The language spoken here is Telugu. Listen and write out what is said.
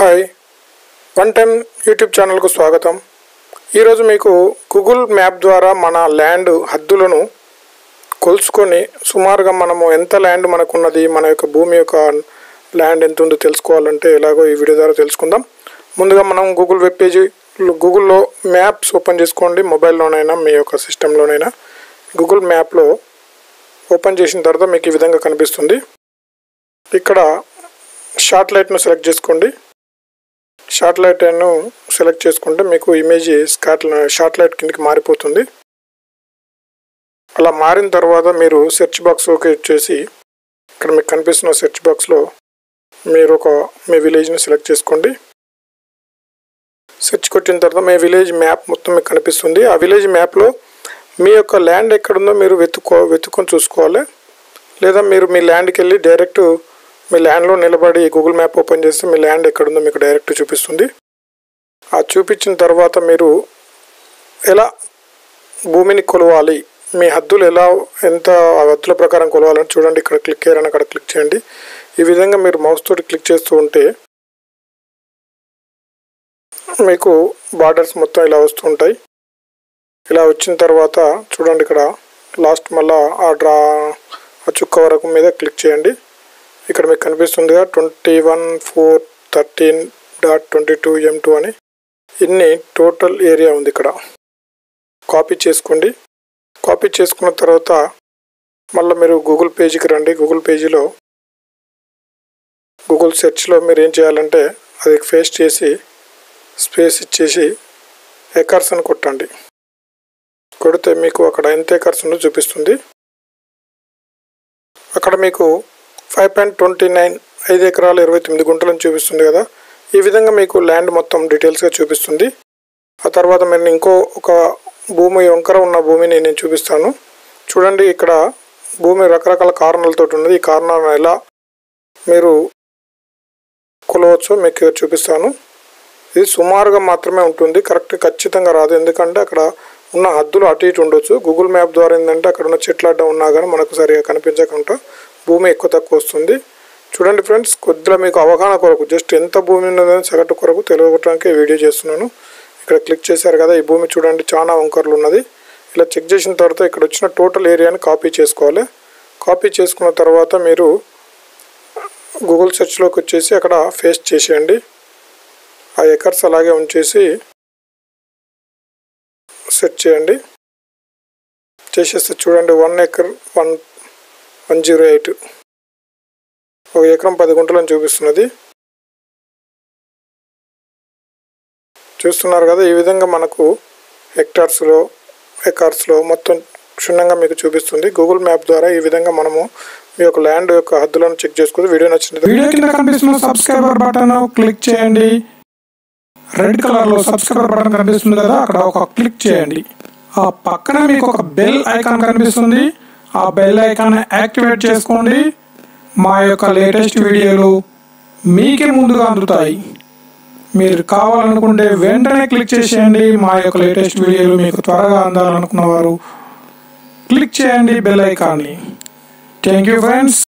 హాయ్ వన్ టైం యూట్యూబ్ ఛానల్కు స్వాగతం ఈరోజు మీకు గూగుల్ మ్యాప్ ద్వారా మన ల్యాండ్ హద్దులను కొలుసుకొని సుమారుగా మనము ఎంత ల్యాండ్ మనకున్నది మన యొక్క భూమి యొక్క ల్యాండ్ ఎంత ఉందో తెలుసుకోవాలంటే ఎలాగో ఈ వీడియో ద్వారా తెలుసుకుందాం ముందుగా మనం గూగుల్ వెబ్ పేజీ గూగుల్లో మ్యాప్స్ ఓపెన్ చేసుకోండి మొబైల్లోనైనా మీ యొక్క సిస్టంలోనైనా గూగుల్ మ్యాప్లో ఓపెన్ చేసిన తర్వాత మీకు ఈ విధంగా కనిపిస్తుంది ఇక్కడ షార్ట్ లైట్ను సెలెక్ట్ చేసుకోండి షార్ట్ లైట్ను సెలెక్ట్ చేసుకుంటే మీకు ఇమేజ్ స్కాట్ షార్ట్ లైట్ కిందకి మారిపోతుంది అలా మారిన తర్వాత మీరు సెర్చ్ బాక్స్లోకి వచ్చేసి ఇక్కడ మీకు కనిపిస్తున్న సెర్చ్ బాక్స్లో మీరు ఒక మీ విలేజ్ని సెలెక్ట్ చేసుకోండి సెర్చ్ కొట్టిన తర్వాత మీ విలేజ్ మ్యాప్ మొత్తం మీకు కనిపిస్తుంది ఆ విలేజ్ మ్యాప్లో మీ యొక్క ల్యాండ్ ఎక్కడుందో మీరు వెతుక్కో వెతుక్కొని చూసుకోవాలి లేదా మీరు మీ ల్యాండ్కి వెళ్ళి డైరెక్ట్ మీ ల్యాండ్లో నిలబడి గూగుల్ మ్యాప్ ఓపెన్ చేస్తే మీ ల్యాండ్ ఎక్కడుందో మీకు డైరెక్ట్ చూపిస్తుంది ఆ చూపించిన తర్వాత మీరు ఎలా భూమిని కొలవాలి మీ హద్దులు ఎలా ఎంత ఆ హద్దుల ప్రకారం కొలవాలని చూడండి ఇక్కడ క్లిక్ చేయాలని అక్కడ క్లిక్ చేయండి ఈ విధంగా మీరు మౌస్ తోటి క్లిక్ చేస్తూ ఉంటే మీకు బార్డర్స్ మొత్తం ఇలా వస్తూ ఉంటాయి ఇలా వచ్చిన తర్వాత చూడండి ఇక్కడ లాస్ట్ మళ్ళా ఆ డ్రా ఆ చుక్క వరకు మీద క్లిక్ చేయండి ఇక్కడ మీకు కనిపిస్తుందిగా twenty one four thirteen dot twenty two M two అని ఇన్ని టోటల్ ఏరియా ఉంది ఇక్కడ కాపీ చేసుకోండి కాపీ చేసుకున్న తర్వాత మళ్ళీ మీరు గూగుల్ పేజీకి రండి గూగుల్ పేజీలో గూగుల్ సెర్చ్లో మీరు ఏం చేయాలంటే అది ఫేస్ చేసి స్పేస్ ఇచ్చేసి ఎకర్స్ అని కొట్టండి కొడితే మీకు అక్కడ ఎంత ఎకర్స్ ఉందో చూపిస్తుంది అక్కడ మీకు ఫైవ్ పాయింట్ ట్వంటీ నైన్ ఐదు ఎకరాలు ఇరవై తొమ్మిది గుంటలను చూపిస్తుంది కదా ఈ విధంగా మీకు ల్యాండ్ మొత్తం డీటెయిల్స్గా చూపిస్తుంది ఆ తర్వాత నేను ఇంకో ఒక భూమి వంకర ఉన్న భూమిని నేను చూపిస్తాను చూడండి ఇక్కడ భూమి రకరకాల కారణాలతో ఉన్నది ఈ కారణాలను ఎలా మీరు కొలవచ్చో మీకు చూపిస్తాను ఇది సుమారుగా మాత్రమే ఉంటుంది కరెక్ట్ ఖచ్చితంగా రాదు ఎందుకంటే అక్కడ ఉన్న హద్దులు అటు ఇటు ఉండొచ్చు గూగుల్ మ్యాప్ ద్వారా ఏంటంటే అక్కడ ఉన్న చెట్లు అడ్డం ఉన్నా కానీ మనకు సరిగా కనిపించకుండా భూమి ఎక్కువ తక్కువ వస్తుంది చూడండి ఫ్రెండ్స్ కొద్దిగా మీకు అవగాహన కొరకు జస్ట్ ఎంత భూమి ఉన్నదని సగటు కొరకు తెలియడానికి వీడియో చేస్తున్నాను ఇక్కడ క్లిక్ చేశారు కదా ఈ భూమి చూడండి చాలా వంకర్లు ఉన్నది ఇలా చెక్ చేసిన తర్వాత ఇక్కడ వచ్చిన టోటల్ ఏరియాని కాపీ చేసుకోవాలి కాపీ చేసుకున్న తర్వాత మీరు గూగుల్ సెర్చ్లోకి వచ్చేసి అక్కడ ఫేస్ట్ చేసేయండి ఆ ఎకర్స్ అలాగే ఉంచేసి సెట్ చేయండి చేసేస్తే చూడండి one acre one one zero eight ఒక ఎకరం పది గుంటలను చూపిస్తున్నది చూస్తున్నారు కదా ఈ విధంగా మనకు హెక్టార్స్లో ఎకర్స్లో మొత్తం క్షుణ్ణంగా మీకు చూపిస్తుంది గూగుల్ మ్యాప్ ద్వారా ఈ విధంగా మనము మీ యొక్క ల్యాండ్ యొక్క హద్దులను చెక్ చేసుకుని వీడియో నచ్చింది వీడియో కింద కనిపిస్తున్న సబ్స్క్రైబర్ బటన్ క్లిక్ చేయండి రెడ్ కలర్ లో సబ్స్క్రైబర్ బటన్ కనిపిస్తుంది కదా అక్కడ ఒక క్లిక్ చేయండి ఆ పక్కన మీకు ఒక బెల్ ఐకాన్ కనిపిస్తుంది ఆ బెల్ ఐకాన్ యాక్టివేట్ చేసుకోండి మా యొక్క లేటెస్ట్ వీడియోలు మీకే ముందుగా అందుతాయి మీరు కావాలనుకుంటే వెంటనే క్లిక్ చేసేయండి మా యొక్క లేటెస్ట్ వీడియోలు మీకు త్వరగా అందాలనుకున్న వారు క్లిక్ చేయండి బెల్ ఐకాన్ని థ్యాంక్ యూ ఫ్రెండ్స్